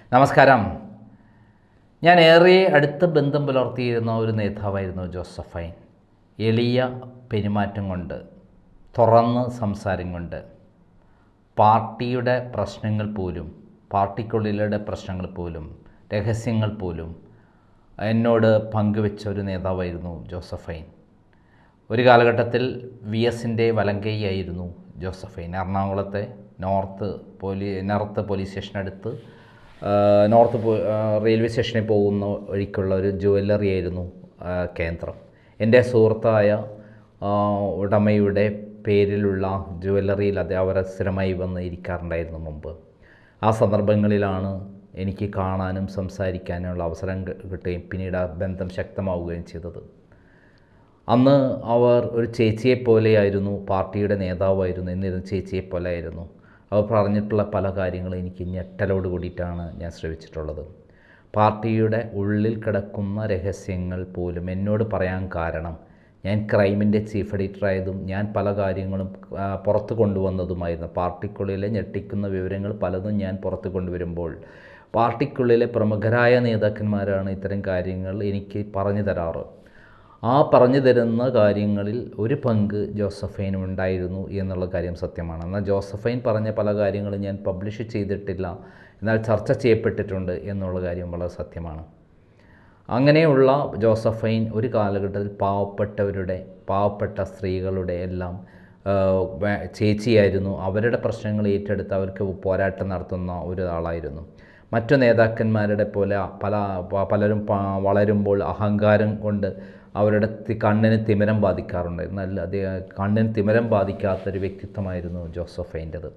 നമസ്കാരം ഞാൻ ഏറെ അടുത്ത ബന്ധം പുലർത്തിയിരുന്ന ഒരു നേതാവായിരുന്നു ജോസഫൈൻ എളിയ പെരുമാറ്റം കൊണ്ട് തുറന്ന് സംസാരം കൊണ്ട് പാർട്ടിയുടെ പ്രശ്നങ്ങൾ പോലും പാർട്ടിക്കുള്ളിലെ പ്രശ്നങ്ങൾ പോലും രഹസ്യങ്ങൾ പോലും എന്നോട് പങ്കുവെച്ച ഒരു നേതാവായിരുന്നു ജോസഫൈൻ ഒരു കാലഘട്ടത്തിൽ വി എസിൻ്റെ വലങ്കൈയായിരുന്നു ജോസഫൈൻ എറണാകുളത്തെ നോർത്ത് പോലീ നോർത്ത് പോലീസ് സ്റ്റേഷനടുത്ത് ആ, നോർത്ത് പോ- ആ, റെയിൽവേ സ്റ്റേഷനിൽ പോകുന്ന വഴിക്കുള്ള ഒരു ജുവല്ലറി ആയിരുന്നു ആ, കേന്ദ്രം എൻ്റെ സുഹൃത്തായ ആ, ഉടമയുടെ പേരിലുള്ള ജുവല്ലറിയിൽ അത് അവർ സ്ഥിരമായി വന്ന് ഇരിക്കാറുണ്ടായിരുന്നു മുമ്പ് ആ സന്ദർഭങ്ങളിലാണ് എനിക്ക് കാണാനും സംസാരിക്കാനുമുള്ള അവസരം കി- കിട്ടുകയും പിന്നീട് ആ ബന്ധം ശക്തമാവുകയും ചെയ്തത് അന്ന് അവർ ഒരു ചേച്ചിയെ പോലെയായിരുന്നു പാർട്ടിയുടെ നേതാവായിരുന്നു എന്നിരുന്ന ചേച്ചിയെ പോലെ ആയിരുന്നു അവർ പറഞ്ഞിട്ടുള്ള പല കാര്യങ്ങളും എനിക്ക് ഞെട്ടലോട് കൂടിയിട്ടാണ് ഞാൻ ശ്രമിച്ചിട്ടുള്ളത് പാർട്ടിയുടെ ഉള്ളിൽ കിടക്കുന്ന രഹസ്യങ്ങൾ പോലും എന്നോട് പറയാൻ കാരണം ഞാൻ ക്രൈമിൻ്റെ ചീഫ് എഡിറ്റർ ആയതും ഞാൻ പല കാര്യങ്ങളും ആ, പുറത്ത് കൊണ്ടുവന്നതുമായിരുന്നു പാർട്ടിക്കുള്ളിലെ ഞെട്ടിക്കുന്ന വിവരങ്ങൾ പലതും ഞാൻ പുറത്ത് കൊണ്ടുവരുമ്പോൾ പാർട്ടിക്കുള്ളിലെ പ്രമുഖരായ നേതാക്കന്മാരാണ് ഇത്തരം കാര്യങ്ങൾ എനിക്ക് പറഞ്ഞു തരാറ് ആ പറഞ്ഞു തരുന്ന കാര്യങ്ങളിൽ ഒരു പങ്ക് ജോസഫൈനും ഉണ്ടായിരുന്നു എന്നുള്ള കാര്യം സത്യമാണ് എന്നാൽ ജോസഫൈൻ പറഞ്ഞ പല കാര്യങ്ങളും ഞാൻ പബ്ലിഷ് ചെയ്തിട്ടില്ല എന്നാൽ ചർച്ച ചെയ്യപ്പെട്ടിട്ടുണ്ട് എന്നുള്ള കാര്യം വളരെ സത്യമാണ് അങ്ങനെയുള്ള ജോസഫൈൻ ഒരു കാലഘട്ടത്തിൽ പാവപ്പെട്ടവരുടെ പാവപ്പെട്ട സ്ത്രീകളുടെ എല്ലാം ആ, വേ- ചേച്ചിയായിരുന്നു അവരുടെ പ്രശ്നങ്ങൾ ഏറ്റെടുത്ത് അവർക്ക് പോരാട്ടം നടത്തുന്ന ഒരാളായിരുന്നു മറ്റു നേതാക്കന്മാരുടെ പോലെ പല പ- പലരും പ- വളരുമ്പോൾ അഹങ്കാരം കൊണ്ട് അവരുടെ തി- കണ്ണിന് തിമിരം ബാധിക്കാറുണ്ട് എന്നാൽ അത് കണ്ണിന് തിമിരം ബാധിക്കാത്തൊരു വ്യക്തിത്വമായിരുന്നു ജോസഫൈൻ്റെത്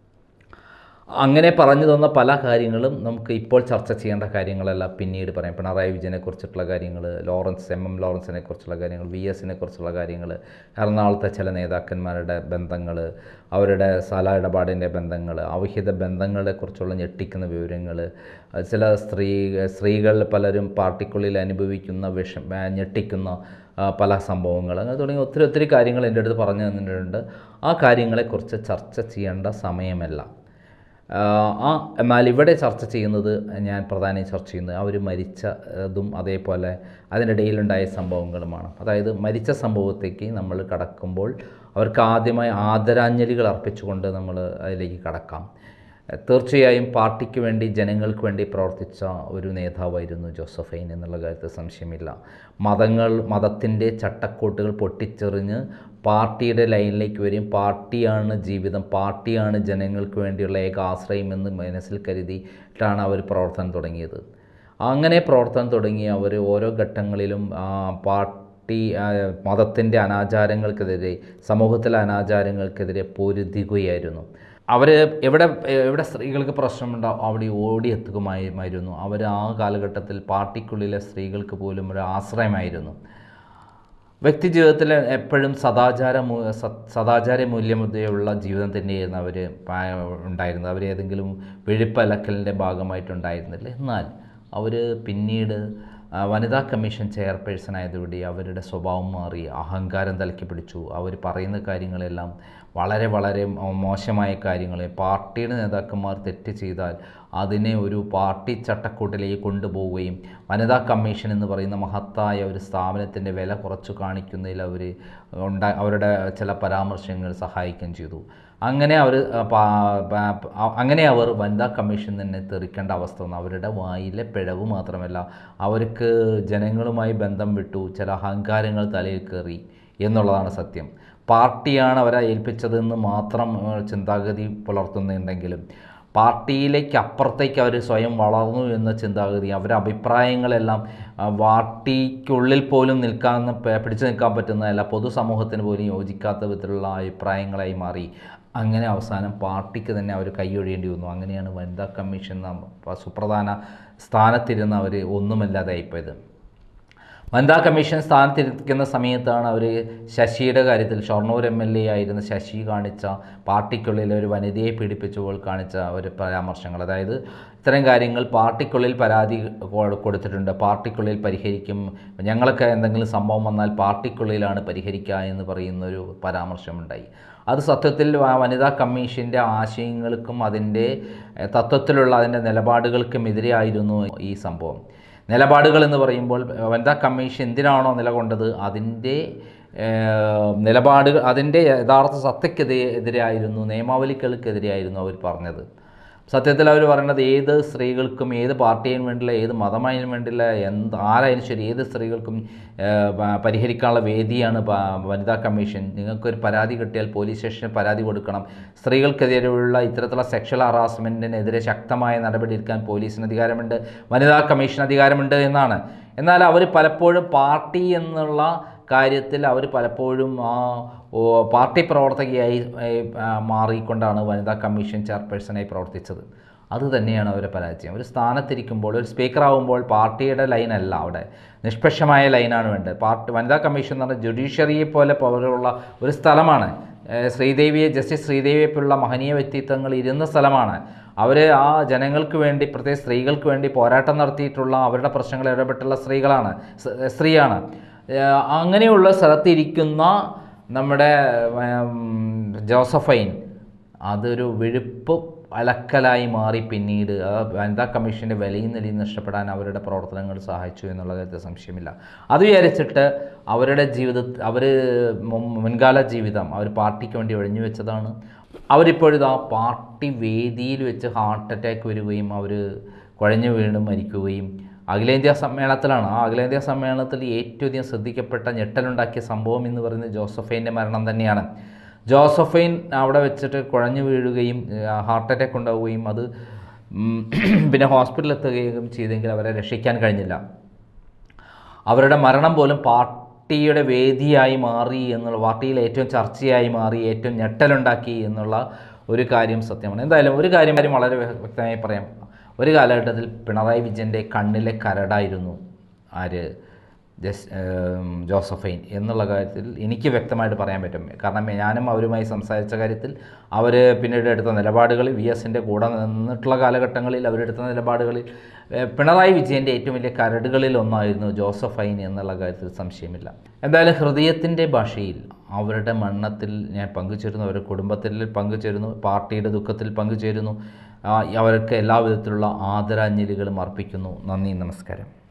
അങ്ങനെ പറഞ്ഞു തന്ന പല കാര്യങ്ങളും നമുക്ക് ഇപ്പോൾ ചർച്ച ചെയ്യേണ്ട കാര്യങ്ങളല്ല പിന്നീട് പറയാം പിണറായി വിജയനെ കുറിച്ചിട്ടുള്ള കാര്യങ്ങൾ ലോറൻസ് എം എം ലോറൻസിനെ കുറിച്ചുള്ള കാര്യങ്ങൾ വി എസിനെ കുറിച്ചുള്ള കാര്യങ്ങൾ എറണാകുളത്തെ ചില നേതാക്കന്മാരുടെ ബന്ധങ്ങൾ അവരുടെ സ്ഥല ഇടപാടിൻ്റെ ബന്ധങ്ങൾ അവിഹിത ബന്ധങ്ങളെക്കുറിച്ചുള്ള ഞെട്ടിക്കുന്ന വിവരങ്ങൾ ചില സ്ത്രീ സ്ത്രീകൾ പലരും പാർട്ടിക്കുള്ളിൽ അനുഭവിക്കുന്ന വിഷം ആ, ഞെട്ടിക്കുന്ന ആ, പല സംഭവങ്ങൾ അങ്ങനെ തുടങ്ങി ഒത്തിരി ഒത്തിരി കാര്യങ്ങൾ എൻ്റെ അടുത്ത് പറഞ്ഞു തന്നിട്ടുണ്ട് ആ കാര്യങ്ങളെക്കുറിച്ച് ചർച്ച ചെയ്യേണ്ട സമയമല്ല ആഹ് ആ എന്നാൽ ഇവിടെ ചർച്ച ചെയ്യുന്നത് ഞാൻ പ്രധാനമായും ചർച്ച ചെയ്യുന്നത് അവർ മരിച്ചതും അതേപോലെ അതിനിടയിലുണ്ടായ സംഭവങ്ങളുമാണ് അതായത് മരിച്ച സംഭവത്തേക്ക് നമ്മൾ കടക്കുമ്പോൾ അവർക്ക് ആദ്യമായി ആദരാഞ്ജലികൾ അർപ്പിച്ചുകൊണ്ട് നമ്മൾ അതിലേക്ക് കടക്കാം തീർച്ചയായും പാർട്ടിക്ക് വേണ്ടി ജനങ്ങൾക്ക് വേണ്ടി പ്രവർത്തിച്ച ഒരു നേതാവായിരുന്നു ജോസഫൈൻ എന്നുള്ള കാര്യത്തിൽ സംശയമില്ല മതങ്ങൾ മതത്തിൻ്റെ ചട്ടക്കൂട്ടുകൾ പൊട്ടിച്ചെറിഞ്ഞ് പാർട്ടിയുടെ ലൈനിലേക്ക് വരും പാർട്ടിയാണ് ജീവിതം പാർട്ടിയാണ് ജനങ്ങൾക്ക് വേണ്ടിയുള്ള ഏക ആശ്രയം എന്ന് മനസ്സിൽ കരുതിയിട്ടാണ് അവർ പ്രവർത്തനം തുടങ്ങിയത് അങ്ങനെ പ്രവർത്തനം തുടങ്ങി അവർ ഓരോ ഘട്ടങ്ങളിലും ആ, പാർട്ടി മതത്തിൻ്റെ അനാചാരങ്ങൾക്കെതിരെ സമൂഹത്തിലെ അനാചാരങ്ങൾക്കെതിരെ പൊരുതുകയായിരുന്നു അവർ എവിടെ എവിടെ സ്ത്രീകൾക്ക് പ്രശ്നമുണ്ടാവും അവിടെ ഓടിയെത്തുകയുമായിരുന്നു അവർ ആ കാലഘട്ടത്തിൽ പാർട്ടിക്കുള്ളിലെ സ്ത്രീകൾക്ക് പോലും ഒരു ആശ്രയമായിരുന്നു വ്യക്തി ജീവിതത്തിൽ എപ്പോഴും സദാചാര മൂ- സ- സദാചാര മൂല്യമുള്ള ജീവിതം തന്നെയായിരുന്നു അവർ ഉണ്ടായിരുന്നത് അവർ ഏതെങ്കിലും വെഴുപ്പലക്കലിൻ്റെ ഭാഗമായിട്ടുണ്ടായിരുന്നില്ല എന്നാൽ അവർ പിന്നീട് ആ, വനിതാ കമ്മീഷൻ ചെയർപേഴ്സൺ ആയതോടെ അവരുടെ സ്വഭാവം മാറി അഹങ്കാരം തലക്കി പിടിച്ചു അവർ പറയുന്ന കാര്യങ്ങളെല്ലാം വളരെ വളരെ മോ- മോശമായ കാര്യങ്ങൾ പാർട്ടിയുടെ നേതാക്കന്മാർ തെറ്റ് ചെയ്താൽ അതിനെ ഒരു പാർട്ടി ചട്ടക്കൂട്ടിലേക്ക് കൊണ്ടുപോവുകയും വനിതാ കമ്മീഷൻ എന്ന് പറയുന്ന മഹത്തായ ഒരു സ്ഥാപനത്തിൻ്റെ വില കുറച്ചു കാണിക്കുന്നതിൽ അവർ ഉണ്ടാ അവരുടെ ചില പരാമർശങ്ങൾ സഹായിക്കുകയും ചെയ്തു അങ്ങനെ അവർ അങ്ങനെ അവർ വനിതാ കമ്മീഷൻ തന്നെ തെറിക്കേണ്ട അവസ്ഥ വന്നു അവരുടെ വായിലെ പിഴവ് മാത്രമല്ല അവർക്ക് ജനങ്ങളുമായി ബന്ധം വിട്ടു ചില അഹങ്കാരങ്ങൾ തലയിൽ കയറി എന്നുള്ളതാണ് സത്യം പാർട്ടിയാണ് അവരെ ഏൽപ്പിച്ചതെന്ന് മാത്രം ഏഹ്, ചിന്താഗതി പുലർത്തുന്നുണ്ടെങ്കിലും പാർട്ടിയിലേക്ക് അപ്പുറത്തേക്ക് അവർ സ്വയം വളർന്നു എന്ന ചിന്താഗതി അവരുടെ അഭിപ്രായങ്ങളെല്ലാം ആ, പാർട്ടിക്കുള്ളിൽ പോലും നിൽക്കാൻ പ- പിടിച്ചു നിൽക്കാൻ പറ്റുന്നതല്ല പൊതുസമൂഹത്തിന് പോലും യോജിക്കാത്ത വിധത്തിലുള്ള അഭിപ്രായങ്ങളായി മാറി അങ്ങനെ അവസാനം പാർട്ടിക്ക് തന്നെ അവർ കൈയൊഴിയേണ്ടി വന്നു അങ്ങനെയാണ് വനിതാ കമ്മീഷൻ എന്ന സുപ്രധാന സ്ഥാനത്തിരുന്ന് അവർ ഒന്നുമല്ലാതായിപ്പോയത് വനിതാ കമ്മീഷൻ സ്ഥാനത്തിരിക്കുന്ന സമയത്താണ് അവർ ശശിയുടെ കാര്യത്തിൽ ഷൊർണൂർ എം എൽ എ ആയിരുന്ന ശശി കാണിച്ച പാർട്ടിക്കുള്ളിൽ ഒരു വനിതയെ പീഡിപ്പിച്ചപ്പോൾ കാണിച്ച ഒരു പരാമർശങ്ങൾ അതായത് ഇത്തരം കാര്യങ്ങൾ പാർട്ടിക്കുള്ളിൽ പരാതി കൊ- കൊടുത്തിട്ടുണ്ട് പാർട്ടിക്കുള്ളിൽ പരിഹരിക്കും ഞങ്ങളൊക്കെ എന്തെങ്കിലും സംഭവം വന്നാൽ പാർട്ടിക്കുള്ളിലാണ് പരിഹരിക്കുക എന്ന് പറയുന്ന ഒരു പരാമർശമുണ്ടായി അത് സത്യത്തിൽ വ- വനിതാ കമ്മീഷൻ്റെ ആശയങ്ങൾക്കും അതിൻ്റെ എഹ്, തത്വത്തിലുള്ള അതിൻ്റെ നിലപാടുകൾക്കും എതിരെയായിരുന്നു ഈ സംഭവം നിലപാടുകൾ എന്ന് പറയുമ്പോൾ വനിതാ കമ്മീഷൻ എന്തിനാണോ നിലകൊണ്ടത് അതിൻ്റെ ഏഹ്, നിലപാടുകൾ അതിൻ്റെ യഥാർത്ഥ സത്തയ്ക്കെതിരെ എതിരായിരുന്നു നിയമാവലികൾക്കെതിരെയായിരുന്നു അവർ പറഞ്ഞത് സത്യത്തിൽ അവർ പറയുന്നത് ഏത് സ്ത്രീകൾക്കും ഏത് പാർട്ടിയും വേണ്ടില്ല ഏത് മതമായാലും വേണ്ടില്ല എന്ത് ആരായാലും ശരി ഏത് സ്ത്രീകൾക്കും ഏഹ്, പ- പരിഹരിക്കാനുള്ള വേദിയാണ് പ- വനിതാ കമ്മീഷൻ നിങ്ങൾക്കൊരു പരാതി കിട്ടിയാൽ പോലീസ് സ്റ്റേഷനിൽ പരാതി കൊടുക്കണം സ്ത്രീകൾക്കെതിരെയുള്ള ഇത്തരത്തിലുള്ള സെക്ഷൽ ഹറാസ്മെൻറ്റിനെതിരെ ശക്തമായ നടപടി എടുക്കാൻ പോലീസിന് അധികാരമുണ്ട് വനിതാ കമ്മീഷൻ അധികാരമുണ്ട് എന്നാണ് എന്നാൽ അവർ പലപ്പോഴും പാർട്ടി എന്നുള്ള കാര്യത്തിൽ അവർ പലപ്പോഴും ആ ഓ, പാർട്ടി പ്രവർത്തകയായി ഏ, ആ, മാറിക്കൊണ്ടാണ് വനിതാ കമ്മീഷൻ ചെയർപേഴ്സണായി പ്രവർത്തിച്ചത് അത് തന്നെയാണ് അവരുടെ പരാജയം ഒരു സ്ഥാനത്തിരിക്കുമ്പോൾ ഒരു സ്പീക്കർ ആവുമ്പോൾ പാർട്ടിയുടെ ലൈനല്ല അവിടെ നിഷ്പക്ഷമായ ലൈനാണ് വേണ്ടത് പാർട്ടി വനിതാ കമ്മീഷൻ എന്ന് പറഞ്ഞാൽ ജുഡീഷ്യറിയെ പോലെ പവറുള്ള ഒരു സ്ഥലമാണ് ഏ, ശ്രീദേവിയെ ജസ്റ്റിസ് ശ്രീദേവിയെ പോലുള്ള മഹനീയ വ്യക്തിത്വങ്ങൾ ഇരുന്ന സ്ഥലമാണ് അവർ ആ ജനങ്ങൾക്ക് വേണ്ടി പ്രത്യേകിച്ച് സ്ത്രീകൾക്ക് വേണ്ടി പോരാട്ടം നടത്തിയിട്ടുള്ള അവരുടെ പ്രശ്നങ്ങളിൽ ഇടപെട്ടുള്ള സ്ത്രീകളാണ് സ്- സ്ത്രീയാണ് ഏഹ് അങ്ങനെയുള്ള സ്ഥലത്തിരിക്കുന്ന നമ്മുടെ ഉം, ജോസഫൈൻ അതൊരു വെഴുപ്പ് അലക്കലായി മാറി പിന്നീട് ആ വനിതാ കമ്മീഷൻ്റെ വിലയും നിലയും നഷ്ടപ്പെടാൻ അവരുടെ പ്രവർത്തനങ്ങൾ സഹായിച്ചു എന്നുള്ള കാര്യത്തിൽ സംശയമില്ല അത് വിചാരിച്ചിട്ട് അവരുടെ ജീവിത അവർ മുൻകാല ജീവിതം അവർ പാർട്ടിക്ക് വേണ്ടി ഒഴിഞ്ഞു വെച്ചതാണ് അവരിപ്പോഴിത് ആ പാർട്ടി വേദിയിൽ വെച്ച് ഹാർട്ട് അറ്റാക്ക് വരികയും അവർ കുഴഞ്ഞു വീണ് മരിക്കുകയും അഖിലേന്ത്യാ സമ്മേളനത്തിലാണ് ആ അഖിലേന്ത്യാ സമ്മേളനത്തിൽ ഏറ്റവും അധികം ശ്രദ്ധിക്കപ്പെട്ട ഞെട്ടലുണ്ടാക്കിയ സംഭവം എന്ന് പറയുന്നത് ജോസഫൈൻ്റെ മരണം തന്നെയാണ് ജോസഫൈൻ അവിടെ വെച്ചിട്ട് കുഴഞ്ഞു വീഴുകയും ഹാർട്ട് അറ്റാക്ക് ഉണ്ടാവുകയും അത് ഉം, പിന്നെ ഹോസ്പിറ്റലിൽ എത്തുകയും ചെയ്തെങ്കിൽ അവരെ രക്ഷിക്കാൻ കഴിഞ്ഞില്ല അവരുടെ മരണം പോലും പാർട്ടിയുടെ വേദിയായി മാറി എന്നുള്ള പാർട്ടിയിൽ ഏറ്റവും ചർച്ചയായി മാറി ഏറ്റവും ഞെട്ടലുണ്ടാക്കി എന്നുള്ള ഒരു കാര്യം സത്യമാണ് എന്തായാലും ഒരു കാര്യം കാര്യം വളരെ വ്യ- വ്യക്തമായി പറയാം ഒരു കാലഘട്ടത്തിൽ പിണറായി വിജയൻ്റെ കണ്ണിലെ കരടായിരുന്നു ആര് ജസ് ഏം, ജോസഫൈൻ എന്നുള്ള കാര്യത്തിൽ എനിക്ക് വ്യക്തമായിട്ട് പറയാൻ പറ്റും കാരണം ഞാനും അവരുമായി സംസാരിച്ച കാര്യത്തിൽ അവർ പിന്നീട് എടുത്ത നിലപാടുകൾ വി എസിൻ്റെ കൂടെ നിന്നിട്ടുള്ള കാലഘട്ടങ്ങളിൽ അവരെടുത്ത നിലപാടുകളിൽ ഏഹ്, പിണറായി വിജയൻ്റെ ഏറ്റവും വലിയ കരടുകളിൽ ഒന്നായിരുന്നു ജോസഫൈൻ എന്നുള്ള കാര്യത്തിൽ സംശയമില്ല എന്തായാലും ഹൃദയത്തിൻ്റെ ഭാഷയിൽ അവരുടെ മരണത്തിൽ ഞാൻ പങ്കുചേരുന്നു അവരുടെ കുടുംബത്തിൽ പങ്കുചേരുന്നു പാർട്ടിയുടെ ദുഃഖത്തിൽ പങ്കുചേരുന്നു ആ, അവർക്ക് എല്ലാവിധത്തിലുള്ള ആദരാഞ്ജലികളും അർപ്പിക്കുന്നു നന്ദി നമസ്കാരം